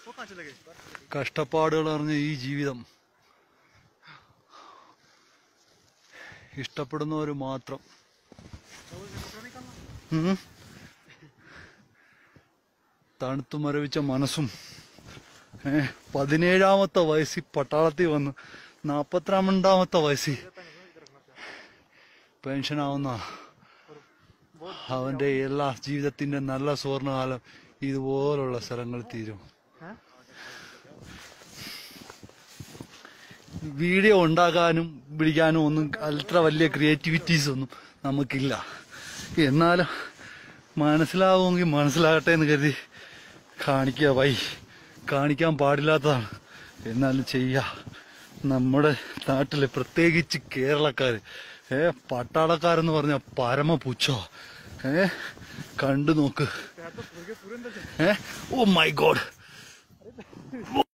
കഷ്ടപ്പാടുകൾ അറിഞ്ഞ ഈ ജീവിതം ഇഷ്ടപ്പെടുന്നവർ മാത്രം ഉം. തണുത്തു മരവിച്ച മനസ്സും ഏ പതിനേഴാമത്തെ വയസ്സിൽ പട്ടാളത്തിൽ വന്ന് നാപ്പത്തിരണ്ടാമത്തെ വയസ്സിൽ പെൻഷനാവുന്ന അവന്റെ എല്ലാ ജീവിതത്തിന്റെ നല്ല സുവർണകാലം ഇതുപോലുള്ള സ്ഥലങ്ങളിൽ തീരും വീഡിയോ ഉണ്ടാക്കാനും പിടിക്കാനും ഒന്നും അത്ര വലിയ ക്രിയേറ്റിവിറ്റീസ് ഒന്നും നമുക്കില്ല എന്നാലും മനസ്സിലാവുമെങ്കിൽ മനസ്സിലാകട്ടെ എന്ന് കരുതി കാണിക്കുക വൈ കാണിക്കാൻ പാടില്ലാത്തതാണ് എന്നാലും ചെയ്യാ നമ്മുടെ നാട്ടിലെ പ്രത്യേകിച്ച് കേരളക്കാര് ഏ പട്ടാളക്കാരെന്ന് പറഞ്ഞ പരമ പുച്ഛോ ഏ കണ്ടു നോക്ക് ഏ ഓ മൈ ഗോഡ്